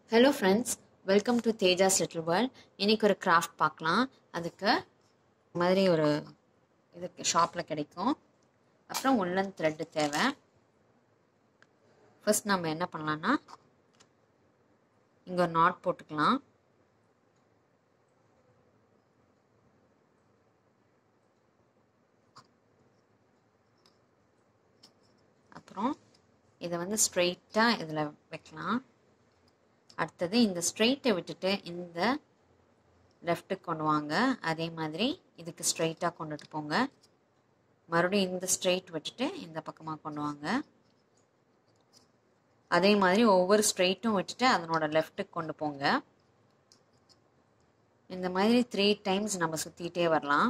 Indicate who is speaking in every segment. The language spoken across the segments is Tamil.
Speaker 1: hello friends welcome to Tejas little world இன்றைக்கி ஒரு கிராஃப்ட் பார்க்கலாம் அதுக்கு இந்த மாதிரி ஒரு இதுக்கு ஷாப்பில் கிடைக்கும் அப்புறம் உள்ளன் த்ரெட்டு தேவை ஃபர்ஸ்ட் நம்ம என்ன பண்ணலான்னா இங்கே ஒரு நாட் போட்டுக்கலாம் அப்புறம் இதை வந்து ஸ்ட்ரெயிட்டாக இதில் வைக்கலாம் அடுத்தது இந்த ஸ்ட்ரெயிட்டை விட்டுட்டு இந்த லெஃப்ட்டுக்கு கொண்டு வாங்க அதே மாதிரி இதுக்கு ஸ்ட்ரெயிட்டாக கொண்டுட்டு போங்க மறுபடியும் இந்த ஸ்ட்ரெயிட் விட்டுட்டு இந்த பக்கமாக கொண்டு வாங்க அதே மாதிரி ஒவ்வொரு ஸ்ட்ரெயிட்டும் விட்டுட்டு அதனோட லெஃப்ட்டுக்கு கொண்டு போங்க இந்த மாதிரி த்ரீ டைம்ஸ் நம்ம சுற்றிக்கிட்டே வரலாம்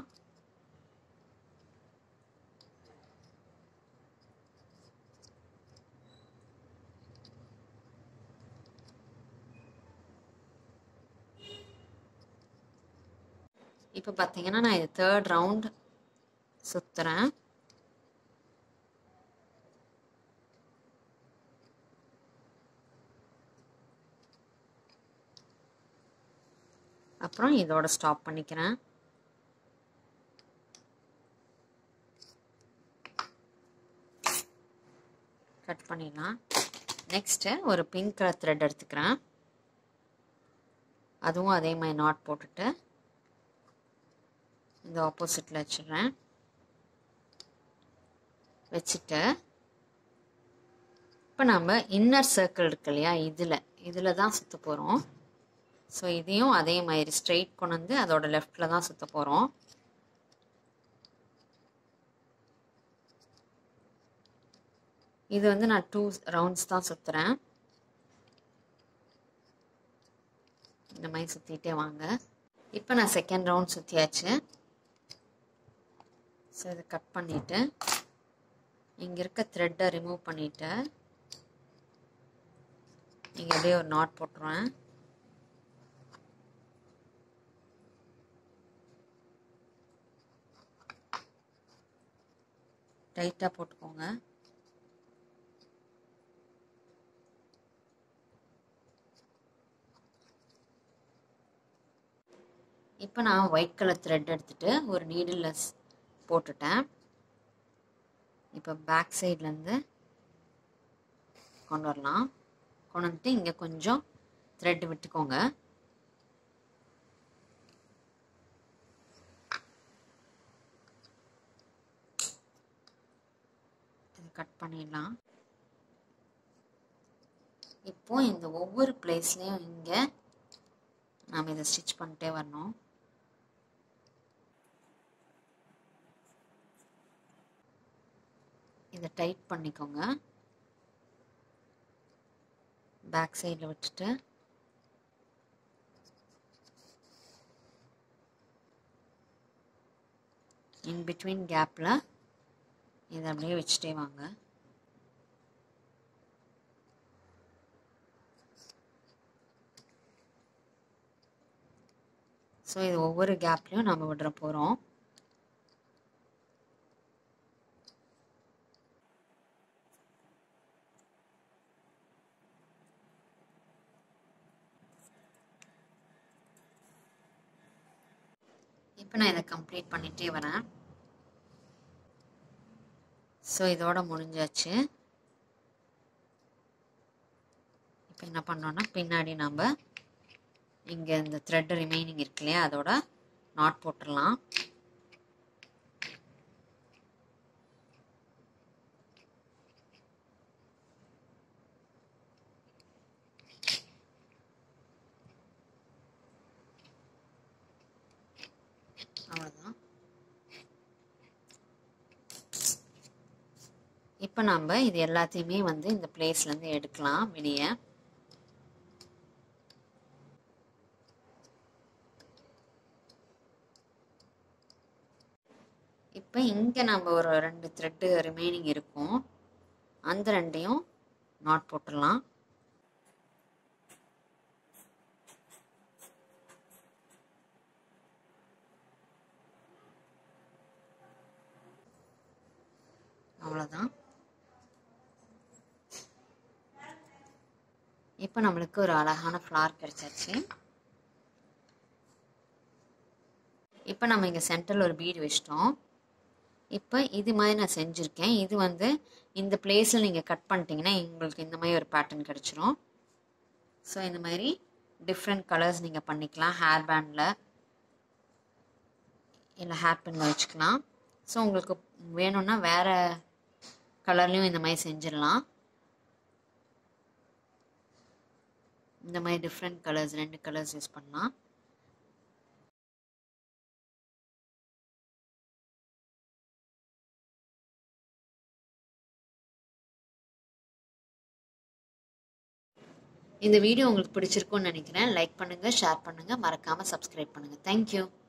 Speaker 1: இப்போ பார்த்தீங்கன்னா நான் இது தேர்ட் ரவுண்ட் சுற்றுறேன் அப்புறம் இதோட ஸ்டாப் பண்ணிக்கிறேன் கட் பண்ணிடலாம் நெக்ஸ்ட்டு ஒரு பிங்க் கலர் த்ரெட் எடுத்துக்கிறேன் அதுவும் அதே மாதிரி நாட் போட்டுட்டு இந்த ஆப்போசிட்டில் வச்சிடுறேன் வச்சுட்டு இப்போ நம்ம இன்னர் சர்க்கிள் இருக்கு இல்லையா இதில் இதில் தான் சுற்ற போகிறோம் ஸோ இதையும் அதே மாதிரி ஸ்ட்ரெயிட் கொண்டு வந்து அதோட லெஃப்டில் தான் சுற்ற போகிறோம் இது வந்து நான் டூ ரவுண்ட்ஸ் தான் சுற்றுறேன் இந்த மாதிரி சுற்றிட்டே வாங்க இப்போ நான் செகண்ட் ரவுண்ட் சுற்றியாச்சு ஸோ இதை கட் பண்ணிவிட்டு இங்கே இருக்க த்ரெட்டை ரிமூவ் பண்ணிவிட்டு இங்கே அப்படியே ஒரு நாட் போட்டுருவேன் டைட்டாக போட்டுக்கோங்க இப்போ நான் ஒயிட் கலர் த்ரெட் எடுத்துகிட்டு ஒரு நீடில் போட்டுட்டேன் இப்போ பேக் சைட்லேருந்து கொண்டு வரலாம் கொண்டு வந்துட்டு இங்கே கொஞ்சம் த்ரெட் விட்டுக்கோங்க இது கட் பண்ணிடலாம் இப்போ இந்த ஒவ்வொரு பிளேஸ்லேயும் இங்கே நாம் இதை ஸ்டிச் பண்ணிட்டே வரணும் இதை டைட் பண்ணிக்கோங்க பேக் சைடில் விட்டுட்டு இன் பிட்வீன் கேப்பில் இதை அப்படியே வச்சுட்டே வாங்க ஸோ இது ஒவ்வொரு கேப்லேயும் நம்ம விடுற போகிறோம் இப்போ நான் இதை கம்ப்ளீட் பண்ணிகிட்டே வரேன் ஸோ இதோட முடிஞ்சாச்சு இப்போ என்ன பண்ணோன்னா பின்னாடி நம்ம இங்கே இந்த த்ரெட் ரிமைனிங் இருக்கு இல்லையா அதோட நாட் போட்டுடலாம் அவ்வளோதான் இப்போ நம்ம இது எல்லாத்தையுமே வந்து இந்த பிளேஸ்லேருந்து எடுக்கலாம் வெளியே இப்போ இங்கே நம்ம ஒரு ரெண்டு த்ரெட்டு ரிமைனிங் இருக்கும் அந்த ரெண்டையும் நாட் போட்டுடலாம் அவ்வளோதான் இப்போ இப்போ நம்மளுக்கு ஒரு அழகான ஃப்ளார் கிடச்சாச்சு இப்போ நம்ம இங்கே சென்டரில் ஒரு பீடு வச்சிட்டோம் இப்போ இது மாதிரி நான் செஞ்சுருக்கேன் இது வந்து இந்த பிளேஸில் நீங்கள் கட் பண்ணிட்டீங்கன்னா உங்களுக்கு இந்த மாதிரி ஒரு பேட்டர்ன் கிடச்சிரும் ஸோ இந்த மாதிரி டிஃப்ரெண்ட் கலர்ஸ் நீங்கள் பண்ணிக்கலாம் ஹேர் பேண்டில் இல்லை ஹேர் பின்னில் வச்சுக்கலாம் ஸோ உங்களுக்கு வேணும்னா வேறு கலர்லேயும் இந்த மாதிரி செஞ்சிடலாம் இந்த மாதிரி டிஃப்ரெண்ட் கலர்ஸ் ரெண்டு கலர்ஸ் யூஸ் பண்ணலாம் இந்த வீடியோ உங்களுக்கு பிடிச்சிருக்கும்னு நினைக்கிறேன் லைக் பண்ணுங்கள் ஷேர் பண்ணுங்கள் மறக்காமல் சப்ஸ்கிரைப் பண்ணுங்கள் தேங்க்யூ